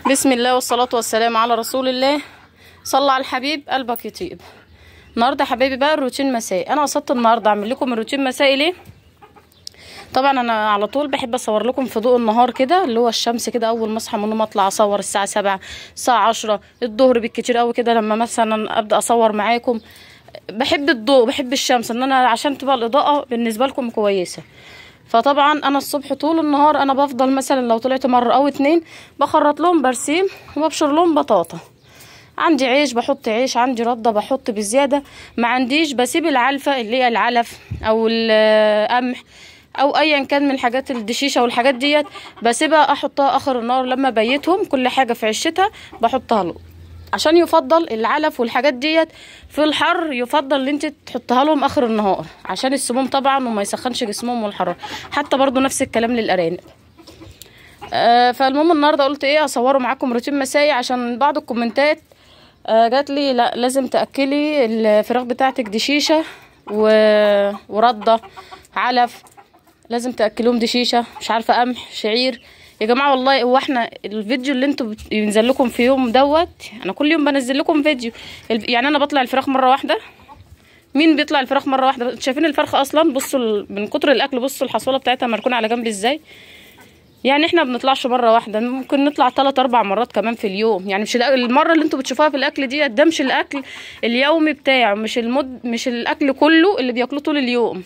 بسم الله والصلاة والسلام على رسول الله صلى على الحبيب قلبك يطيب النهارده يا حبايبي بقى الروتين مسائي انا قصدت النهارده اعمل لكم الروتين مسائي ليه طبعا انا على طول بحب اصور لكم في ضوء النهار كده اللي هو الشمس كده اول ما اصحى من النوم اطلع اصور الساعه سبعة الساعه عشرة الظهر بالكتير قوي كده لما مثلا ابدا اصور معاكم بحب الضوء بحب الشمس ان انا عشان تبقى الاضاءه بالنسبه لكم كويسه فطبعا انا الصبح طول النهار انا بفضل مثلا لو طلعت مره او اتنين بخرط لهم برسيم وببشر لهم بطاطا عندي عيش بحط عيش عندي رده بحط بزياده ما عنديش بسيب العلفه اللي هي العلف او القمح او ايا كان من الحاجات الدشيشه والحاجات ديت بسيبها احطها اخر النهار لما بيتهم كل حاجه في عشتها بحطها له عشان يفضل العلف والحاجات ديت في الحر يفضل ان انت تحطها لهم اخر النهار عشان السموم طبعا وما يسخنش جسمهم والحراره حتى برضو نفس الكلام للارانب آه فالمهم النهارده قلت ايه اصوره معاكم روتين مسائي عشان بعض الكومنتات آه جات لي لا لازم تاكلي الفراخ بتاعتك دشيشه و... ورده علف لازم تاكلوهم دشيشه مش عارفه قمح شعير يا جماعه والله هو احنا الفيديو اللي انتوا بينزل لكم في يوم دوت انا كل يوم بنزل لكم فيديو يعني انا بطلع الفراخ مره واحده مين بيطلع الفراخ مره واحده شايفين الفرخه اصلا بصوا من كتر الاكل بصوا الحصوله بتاعتها مركونه على جنب ازاي يعني احنا بنطلعش مره واحده ممكن نطلع ثلاث اربع مرات كمان في اليوم يعني مش المره اللي انتوا بتشوفوها في الاكل دي ده مش الاكل اليومي بتاعه مش المد مش الاكل كله اللي بياكلوه طول اليوم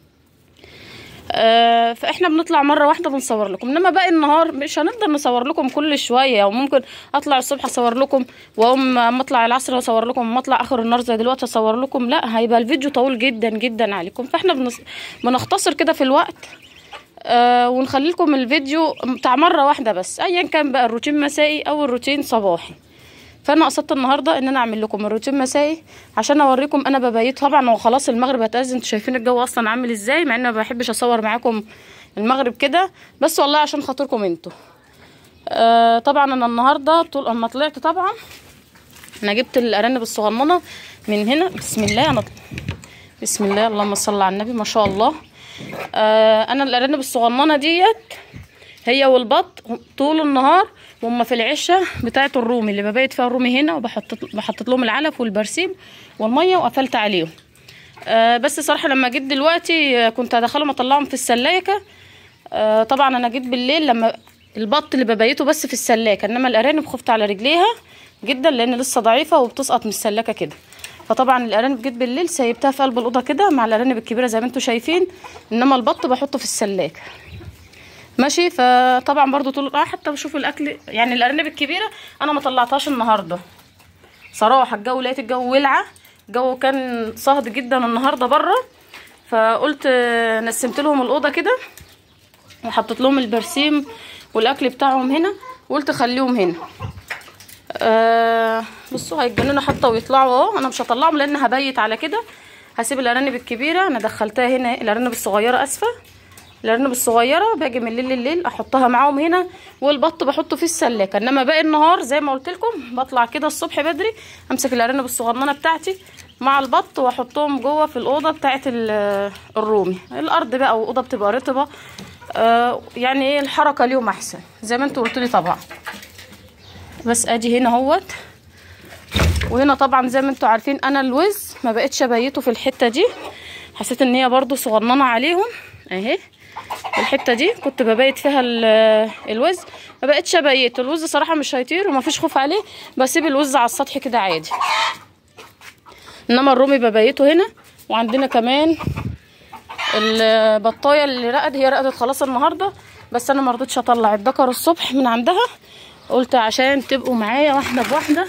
آه فاحنا بنطلع مره واحده بنصور لكم انما باقي النهار مش هنقدر نصور لكم كل شويه وممكن اطلع الصبح اصور لكم واقوم اما اطلع العصر اصور لكم اما اطلع اخر النهار زي دلوقتي اصور لكم لا هيبقى الفيديو طويل جدا جدا عليكم فاحنا بنص... بنختصر كده في الوقت آه ونخلي لكم الفيديو بتاع مره واحده بس ايا كان بقى الروتين مسائي او الروتين صباحي فانا قصدت النهارده ان انا اعمل لكم الروتين مسائي عشان اوريكم انا ببيت طبعا هو خلاص المغرب هتأذن انتوا شايفين الجو اصلا عامل ازاي مع ان ما بحبش اصور معاكم المغرب كده بس والله عشان خاطركم انتوا آه طبعا انا النهارده طول اما طلعت طبعا انا جبت الارانب الصغننه من هنا بسم الله انا بسم الله اللهم صل على النبي ما شاء الله آه انا الارانب الصغننه ديت هي والبط طول النهار وهم في العشه بتاعه الرومي اللي ببيت فيها الرومي هنا وبحط بحط لهم العلف والبرسيم والميه وقفلت عليهم آه بس صراحه لما جيت دلوقتي كنت هدخلهم اطلعهم في السلاكه آه طبعا انا جيت بالليل لما البط اللي ببيته بس في السلاكه انما الارانب خفت على رجليها جدا لان لسه ضعيفه وبتسقط من السلاكه كده فطبعا الارانب جيت بالليل سيبتها في قلب الاوضه كده مع الارانب الكبيره زي ما انتم شايفين انما البط بحطه في السلاكه ماشي فطبعا برضو طول اه حتى بشوف الاكل يعني الارانب الكبيره انا ما طلعتهاش النهارده صراحه الجو لقيت الجو ولعه الجو كان صهد جدا النهارده بره فقلت نسمت لهم الاوضه كده وحطيت لهم البرسيم والاكل بتاعهم هنا وقلت خليهم هنا آه بصوا هيتجننوا حتى ويطلعوا اهو انا مش هطلعهم لان هبيت على كده هسيب الارانب الكبيره انا دخلتها هنا الارانب الصغيره اسفه الارنب الصغيره باجي من الليل لليل احطها معاهم هنا والبط بحطه في السلاكه انما باقي النهار زي ما قلت لكم بطلع كده الصبح بدري امسك الارنب الصغننه بتاعتي مع البط واحطهم جوه في الاوضه بتاعه الرومي الارض بقى واوضه بتبقى رطبه آه يعني ايه الحركه ليهم احسن زي ما انتوا قلتوا لي طبعا بس ادي هنا اهوت وهنا طبعا زي ما انتوا عارفين انا الوز ما بقتش ابيته في الحته دي حسيت ان هي برضو صغننه عليهم اهي الحته دي كنت ببيت فيها الوز ما بقتش ابيت الوز صراحه مش هيطير وما فيش خوف عليه بسيب الوز على السطح كده عادي انما الرومي ببيته هنا وعندنا كمان البطايه اللي رقد هي رقدت خلاص النهارده بس انا ما رضيتش اطلع الذكر الصبح من عندها قلت عشان تبقوا معايا واحده بواحده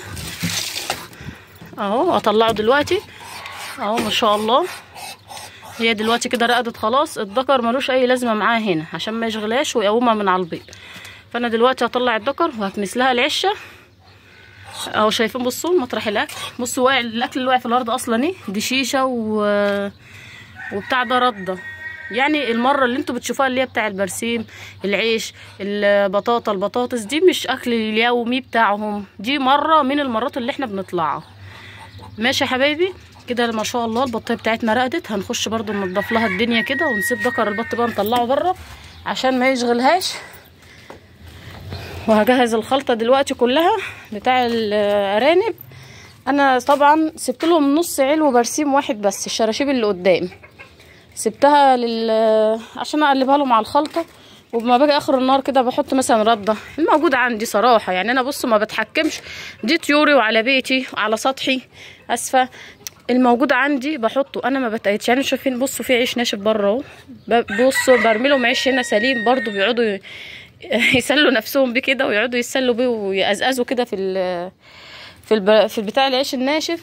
اهو اطلعه دلوقتي اهو ما شاء الله هي دلوقتي كده رقدت خلاص الذكر ملوش اي لازمه معاها هنا عشان ما يشغلهاش ويقومها من على البيض فانا دلوقتي هطلع الذكر وهكنس لها العشه اهو شايفين بصوا مطرح الاكل بصوا واقع الاكل اللي واقع في الارض اصلا ايه دي شيشه و... وبتاع ده رده يعني المره اللي انتوا بتشوفوها اللي هي بتاع البرسيم العيش البطاطا البطاطس دي مش اكل اليومي بتاعهم دي مره من المرات اللي احنا بنطلعها ماشي يا حبايبي كده ما شاء الله البطايه بتاعتنا رقدت هنخش برضو ننضف لها الدنيا كده ونسيب ذكر البط بقى نطلعه بره عشان ما يشغلهاش وهجهز الخلطة دلوقتي كلها بتاع الأرانب أنا طبعا سبت لهم نص علو برسيم واحد بس الشراشيب اللي قدام سبتها لل عشان اقلبها لهم على الخلطه وما باجي اخر النهار كده بحط مثلا رده الموجود عندي صراحه يعني انا بص ما بتحكمش دي طيوري وعلى بيتي وعلى سطحي اسفه الموجود عندي بحطه انا ما بتقيتش يعني شايفين بصوا في عيش ناشف بره اهو ب- بصوا برمي لهم عيش هنا سليم برضو بيقعدوا ي- يسلوا نفسهم بيه كده ويقعدوا يسلوا بيه ويقزقزوا كده في ال في الب... في بتاع العيش الناشف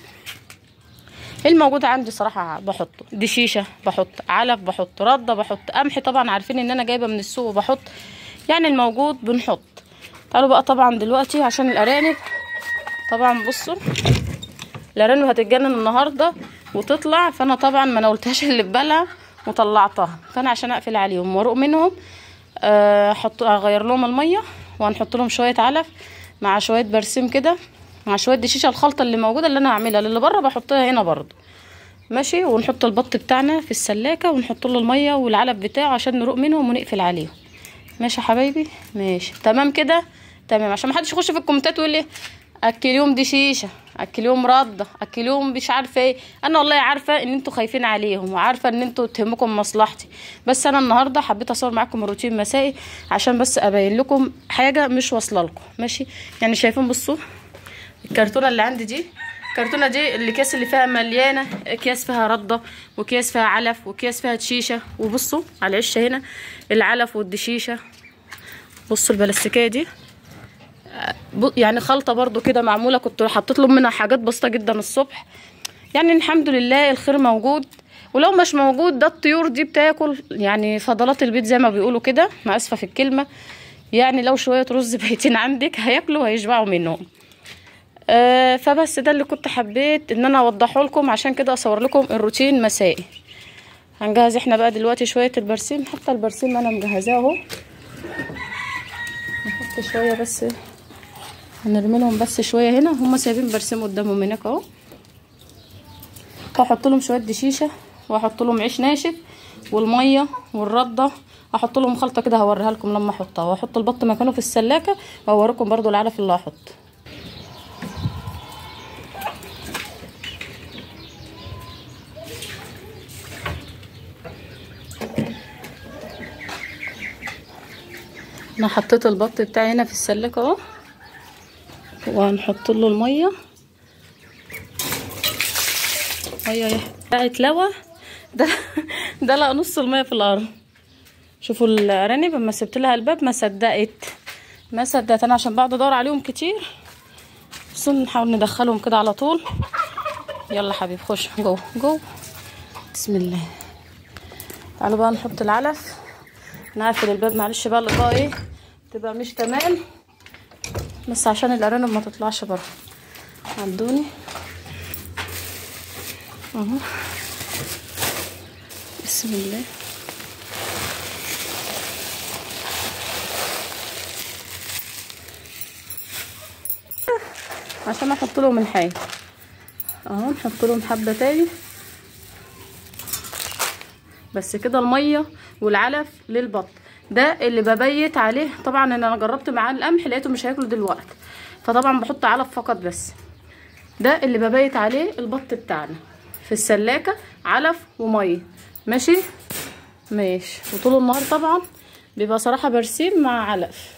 الموجود عندي صراحة بحطه دي شيشة بحط علف بحط ردة بحط قمح طبعا عارفين ان انا جايبة من السوق وبحط يعني الموجود بنحط تعالوا بقى طبعا دلوقتي عشان الارانب طبعا بصوا الارانب هتتجنن النهاردة وتطلع فانا طبعا ما ناولتهاش اللي في بالها وطلعتها فانا عشان اقفل عليهم واروق منهم آه، احط اغير لهم المية وهنحط لهم شوية علف مع شوية برسيم كده مع شوية دشيشة الخلطة اللي موجودة اللي انا هعملها اللي بره بحطها هنا برضو ماشي ونحط البط بتاعنا في السلاكة ونحط له المية والعلب بتاعه عشان نروق منهم ونقفل عليهم ماشي يا حبايبي ماشي تمام كده تمام عشان محدش يخش في الكومنتات ويقول لي اكليهم دشيشه اكليهم رده اكليهم مش عارفه ايه انا والله عارفه ان انتوا خايفين عليهم وعارفه ان انتوا تهمكم مصلحتي بس انا النهارده حبيت اصور معاكم الروتين مسائي عشان بس ابين لكم حاجه مش واصله لكم ماشي يعني شايفين بصوا الكرتونه اللي عندي دي الكرتونه دي الاكياس اللي فيها مليانه اكياس فيها رده واكياس فيها علف واكياس فيها دشيشه وبصوا على العشه هنا العلف والدشيشه بصوا البلاستيكيه دي ب- يعني خلطه برضو كده معموله كنت حطيت لهم منها حاجات بسيطه جدا الصبح يعني الحمد لله الخير موجود ولو مش موجود ده الطيور دي بتاكل يعني فضلات البيت زي ما بيقولوا كده انا اسفه في الكلمه يعني لو شويه رز بايتين عندك هياكلوا وهيشبعوا منهم آه فبس ده اللي كنت حبيت ان انا اوضحه لكم عشان كده اصور لكم الروتين مسائي هنجهز احنا بقى دلوقتي شويه البرسيم حتى البرسيم انا مجهزاه اهو نحط شويه بس هنرمي لهم بس شويه هنا هم سايبين برسيم قدامهم هناك اهو هحط لهم شويه دشيشه واحط لهم عيش ناشف والميه والرده احط لهم خلطه كده هوريها لكم لما احطها واحط البط مكانه في السلاكه واوريكم برضو العلف اللي هحط انا حطيت البط بتاعي هنا في السلاكه اهو وهنحط له الميه ميه يا بقت لوى ده ده لقى نص الميه في الارض شوفوا الارانب اما سبت لها الباب ما صدقت ما صدقت انا عشان بقعد ادور عليهم كتير بس نحاول ندخلهم كده على طول يلا حبيب خش جوه جوه بسم الله تعالوا بقى نحط العلف نقفل الباب معلش بقى الاضاءه ايه تبقى مش تمام بس عشان الارانب ما تطلعش بره عدوني اهو بسم الله عشان احط لهم الحاجه اهو نحط لهم حبه تاني بس كده الميه والعلف للبط ده اللي ببيت عليه طبعا انا جربت معاه القمح لقيته مش هياكله دلوقتي فطبعا بحط علف فقط بس ده اللي ببيت عليه البط بتاعنا في السلاكه علف وميه ماشي ماشي وطول النهار طبعا بيبقى صراحه برسيم مع علف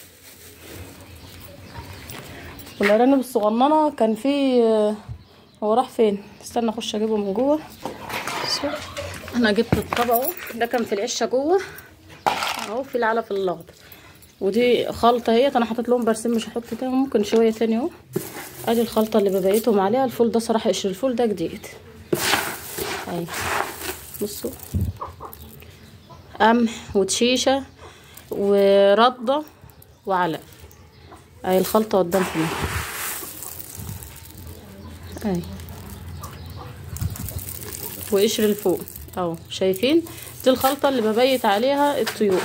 والارانب الصغننه كان في هو راح فين استنى اخش اجيبه من جوه انا جبت الطبق اهو ده كان في العشه جوه اهو في العلف الاخضر ودي خلطه اهيت انا حطيت لهم برسيم مش هحط تاني ممكن شويه تاني اهو ادي الخلطه اللي ببيتهم عليها الفول ده صراحه قشر الفول ده جديد اهي بصوا قمح وتشيشه ورده وعلف اهي الخلطه قدامكم اهي وقشر الفوق اهو شايفين دي الخلطه اللي ببيت عليها الطيور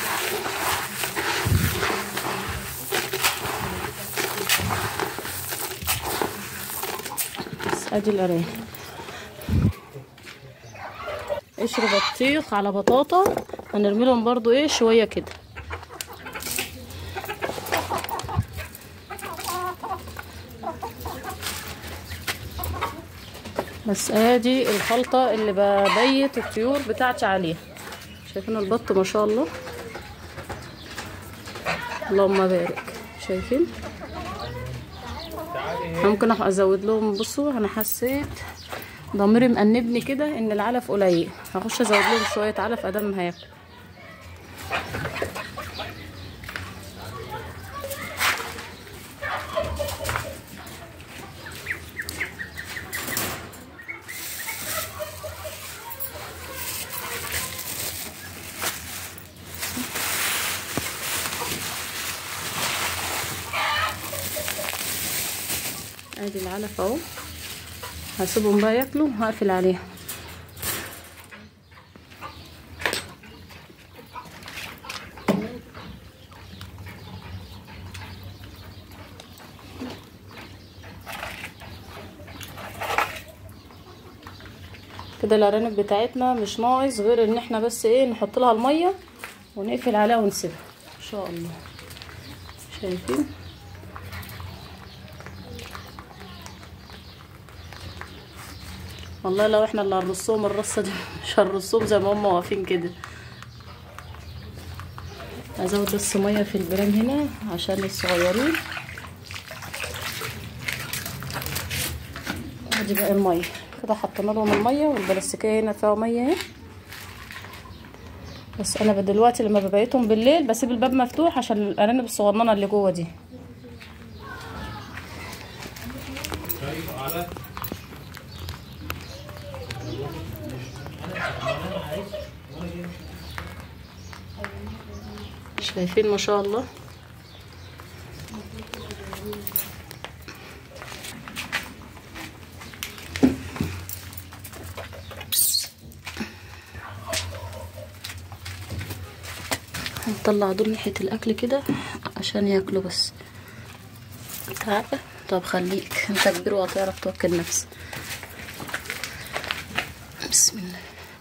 بس ادي الارانب قشر بطيخ على بطاطا هنرمي لهم برضو ايه شويه كده بس ادي الخلطة اللي ببيت الطيور بتاعتي عليها شايفين البط ما شاء الله اللهم بارك شايفين ممكن ازود لهم بصوا انا حسيت ضميري مأنبني كده ان العلف قليل هخش ازود لهم شويه علف ادم هياكل ادي العلف اهو هسيبهم بقى ياكلوا وهقفل عليها كده الارانب بتاعتنا مش ناقص غير ان احنا بس ايه نحط لها الميه ونقفل عليها ونسيبها ان شاء الله شايفين والله لو احنا اللي هنرصهم الرصه دي مش هنرصهم زي ما هم واقفين كده ازود بس ميه في البرام هنا عشان الصغيرين ادي بقى الميه كده حطينا لهم الميه والبلاستيكيه هنا فيها ميه اهي بس انا دلوقتي لما ببيتهم بالليل بسيب الباب مفتوح عشان الارانب الصغننه اللي جوه دي شايفين ما شاء الله هنطلع دول ناحية الأكل كده عشان ياكلوا بس تعال طب خليك انت كبير وهتعرف توكل نفسك بسم الله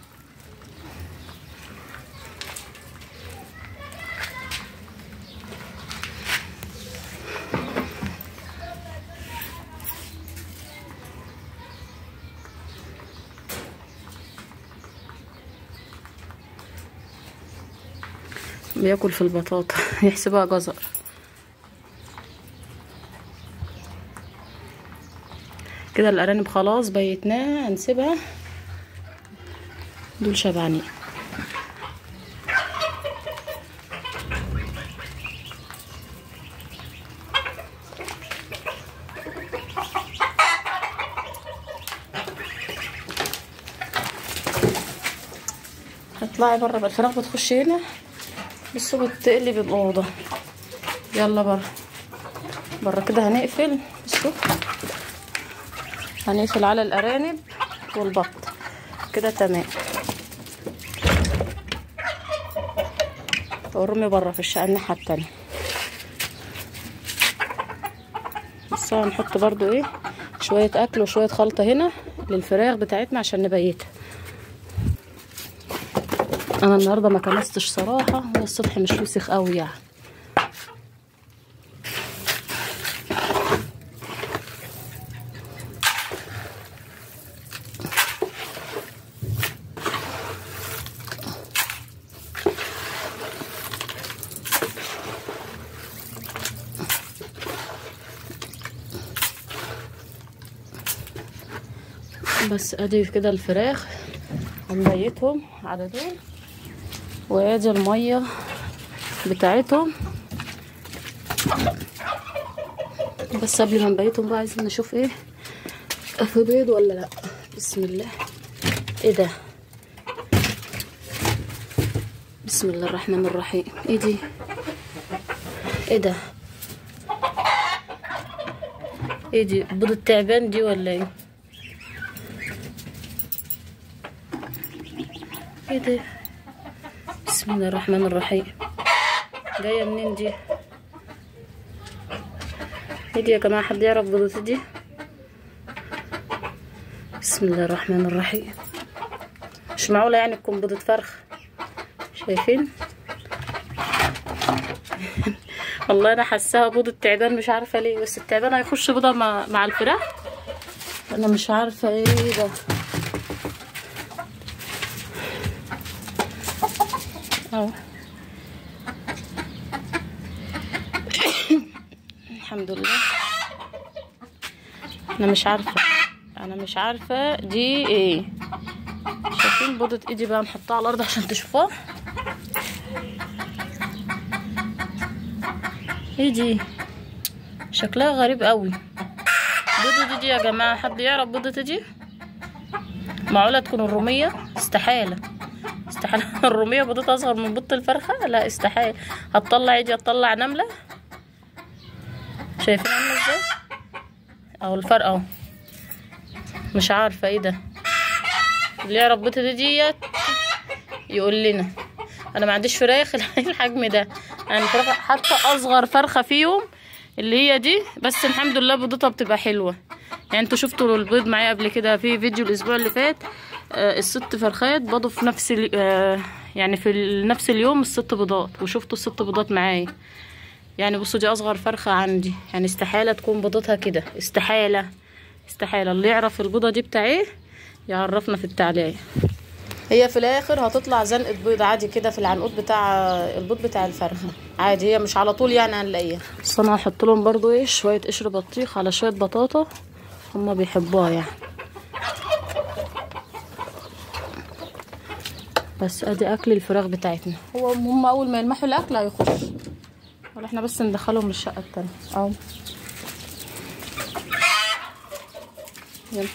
بياكل في البطاطا يحسبها جزر كده الارانب خلاص بيتناها هنسيبها دول شبعانين هتطلعي بره بقى الفراخ بتخش هنا بصوا بتقلب الأوضة يلا بره بره كده هنقفل بصوا هنقفل على الأرانب والبط كده تمام ورمي بره في الشقة الناحية التانية بس هنحط برضو ايه شوية أكل وشوية خلطة هنا للفراخ بتاعتنا عشان نبيتها انا النهارده ما كنستش صراحه والصبح مش وسخ قوي يعني بس ادي كده الفراخ هنبيتهم على دول وادي الميه بتاعتهم بس قبل ما نبيتهم بقى عايزين نشوف ايه في بيض ولا لا بسم الله ايه ده بسم الله الرحمن الرحيم ايه دي ايه ده ايه دي بيض التعبان دي ولا ايه ايه ده بسم الله الرحمن الرحيم جاية منين دي ايه دي يا جماعة حد يعرف بيضة دي بسم الله الرحمن الرحيم مش معقولة يعني تكون بيضة فرخ شايفين والله انا حاساها بيضة تعبان مش عارفة ليه بس التعبان هيخش بيضة مع, مع الفراخ انا مش عارفه ايه ده اهو الحمد لله انا مش عارفه انا مش عارفه دي ايه شايفين بيضة ايدي بقى نحطها على الارض عشان تشوفوها ايه دي شكلها غريب قوي بيضة دي يا جماعة حد يعرف بيضة دي معقولة تكون الرومية استحالة استحالة الرومية بيضتها أصغر من بيضة الفرخة لا استحالة هتطلع ايدي هتطلع نملة شايفين عاملة ازاي اهو الفرق اهو مش عارفة ايه ده اللي يعرف بيضة دي ديت يقول لنا انا ما عنديش فراخ الحجم ده يعني فراخ حتى اصغر فرخه فيهم اللي هي دي بس الحمد لله بيضتها بتبقى حلوه يعني انتوا شفتوا البيض معايا قبل كده في فيديو الاسبوع اللي فات آه الست فرخات بيضوا في نفس ال- آه يعني في ال- نفس اليوم الست بيضات وشفتوا الست بيضات معايا يعني بصوا دي اصغر فرخه عندي يعني استحاله تكون بيضتها كده استحاله استحاله اللي يعرف البيضه دي بتاع ايه يعرفنا في التعليق هي في الاخر هتطلع زنقه بيض عادي كده في العنقود بتاع البيض بتاع الفرخه عادي هي مش على طول يعني هنلاقيها بس انا هحط لهم برضو ايه شويه قشر بطيخ على شويه بطاطا هما بيحبوها يعني بس ادي اكل الفراخ بتاعتنا هو هم اول ما يلمحوا الاكل هيخش ولا احنا بس ندخلهم الشقه التانية اهو يلا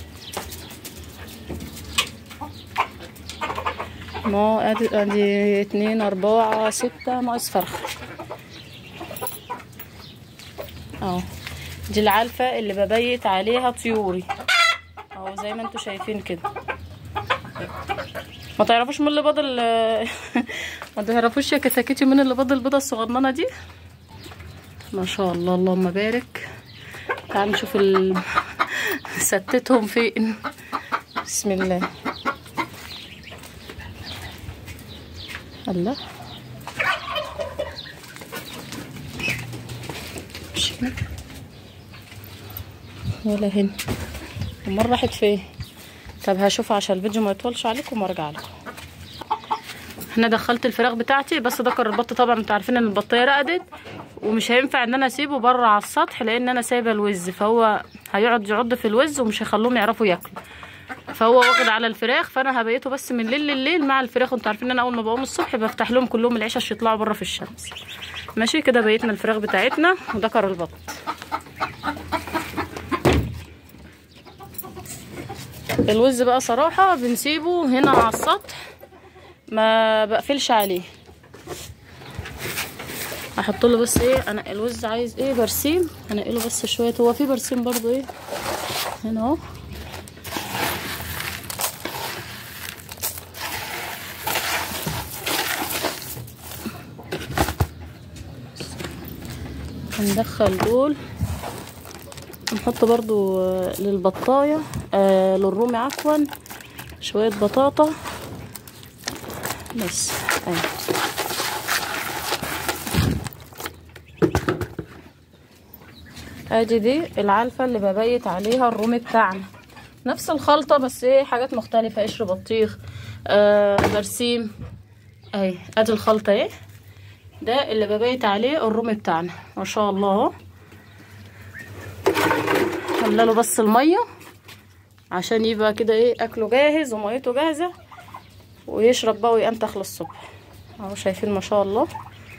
ما ادي ادي اتنين اربعة ستة ناقص فرخة اهو دي العلفة اللي ببيت عليها طيوري اهو زي ما انتوا شايفين كده ما تعرفوش من اللي بيض ال- ما تعرفوش يا كتاكيتي من اللي بيض البيضة الصغننة دي ما شاء الله اللهم بارك تعالوا نشوف ال... ستتهم فين بسم الله الله مش هنا ولا هنا المرة راحت فين طب هشوف عشان الفيديو ما يطولش عليكم وارجع لكم هنا دخلت الفراخ بتاعتي بس ذكر البط طبعا انتوا عارفين ان البطيه رقدت ومش هينفع ان انا اسيبه بره على السطح لان انا سايبه الوز فهو هيقعد يعض في الوز ومش هيخلوهم يعرفوا ياكلوا فهو واخد على الفراخ فانا هبيته بس من الليل لليل مع الفراخ انتوا عارفين ان انا اول ما بقوم الصبح بفتح لهم كلهم العيش عشان يطلعوا بره في الشمس ماشي كده بيتنا الفراخ بتاعتنا وذكر البط الوز بقى صراحة بنسيبه هنا على السطح ما بقفلش عليه احط له بس ايه انا الوز عايز ايه برسيم هنقله بس شويه هو في برسيم برضو ايه هنا اهو هندخل دول نحط برضو آه، للبطاية آه للرومي عفوا شوية بطاطا بس اهي ادي دي العلفة اللي ببيت عليها الرومي بتاعنا نفس الخلطة بس ايه حاجات مختلفة قشر بطيخ آه برسيم اهي ادي الخلطة اهي ده اللي ببيت عليه الرومي بتاعنا ما شاء الله اهو له بس المية عشان يبقى كده ايه اكله جاهز وميته جاهزة ويشرب بقى وينتخ للصبح اهو شايفين ما شاء الله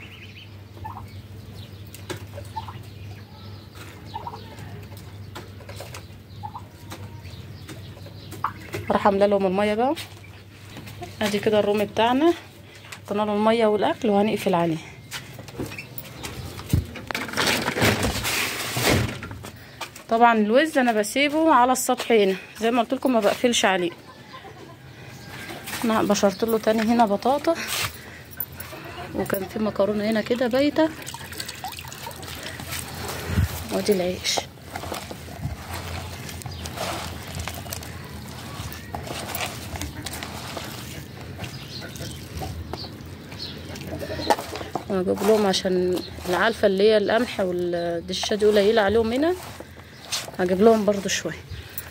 راح املى لهم الميه بقى ادي كده الرومي بتاعنا حطينا له الميه والاكل وهنقفل عليه طبعا الوز انا بسيبه على السطح هنا زي ما قلت لكم ما بقفلش عليه انا بشرت له تاني هنا بطاطا وكان في مكرونه هنا كده بايته وادي العيش اجيب لهم عشان العلفه اللي هي القمح والدشه دي قليله عليهم هنا هجيب لهم برضو شويه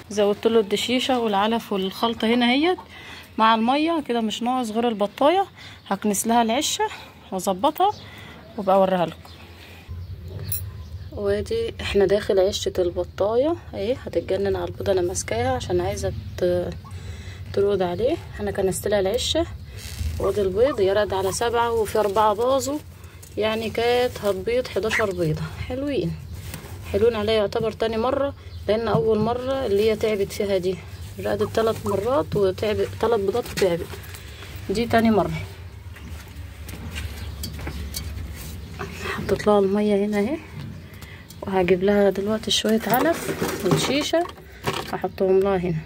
زودت له الدشيشه والعلف والخلطه هنا اهيت مع الميه كده مش ناقص غير البطايه هكنس لها العشه واظبطها وبقى اوريها لكم وادي احنا داخل عشه البطايه اهي هتتجنن على البيضه انا ماسكاها عشان عايزه ترود عليه انا كنست لها العشه وادي البيض يرد على سبعة وفي اربعة باظوا يعني كانت هتبيض حداشر بيضة حلوين حلوين عليا يعتبر تاني مرة لان اول مرة اللي هي تعبت فيها دي رقدت ثلاث مرات وتعبت ثلاث بيضات وتعبت دي تاني مرة حطيت لها المية هنا اهي وهجيب لها دلوقتي شوية علف وشيشة هحطهم لها هنا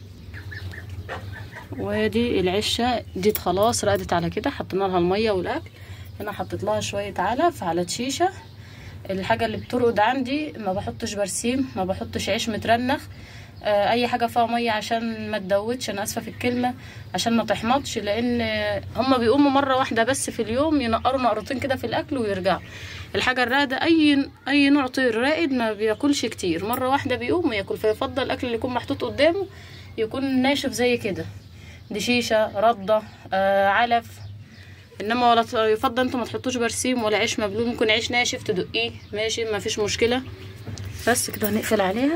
وادي العشه دي خلاص رقدت على كده حطينا لها الميه والاكل هنا حطيت لها شويه علف على تشيشه الحاجه اللي بترقد عندي ما بحطش برسيم ما بحطش عيش مترنخ آه اي حاجه فيها ميه عشان ما تدوتش انا اسفه في الكلمه عشان ما تحمضش لان هما بيقوموا مره واحده بس في اليوم ينقروا نقرتين كده في الاكل ويرجعوا الحاجه الراقده اي اي نوع طير راقد ما بياكلش كتير مره واحده بيقوم وياكل فيفضل الاكل اللي يكون محطوط قدامه يكون ناشف زي كده دشيشه رده آه علف انما ولا يفضل انتوا ما تحطوش برسيم ولا عيش مبلول ممكن عيش ناشف تدقيه ماشي ما فيش مشكله بس كده هنقفل عليها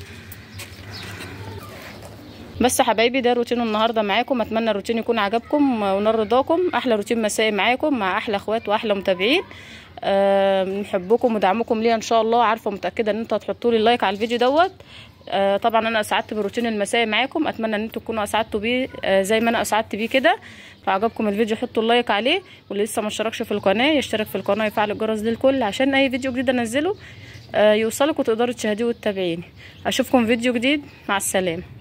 بس حبايبي ده روتين النهارده معاكم اتمنى الروتين يكون عجبكم ونال رضاكم احلى روتين مسائي معاكم مع احلى اخوات واحلى متابعين أه بنحبكم ودعمكم ليا ان شاء الله عارفه متاكده ان انتوا هتحطوا لي لايك على الفيديو دوت آه طبعا انا اسعدت بروتين المسائي معاكم اتمنى ان انتوا تكونوا اسعدتوا بيه آه زي ما انا اسعدت بيه كده فعجبكم الفيديو حطوا اللايك عليه واللي لسه ما اشتركش في القناه يشترك في القناه ويفعل الجرس للكل عشان اي فيديو جديد انزله آه يوصلك وتقدروا تشاهديه وتتابعيني اشوفكم فيديو جديد مع السلامه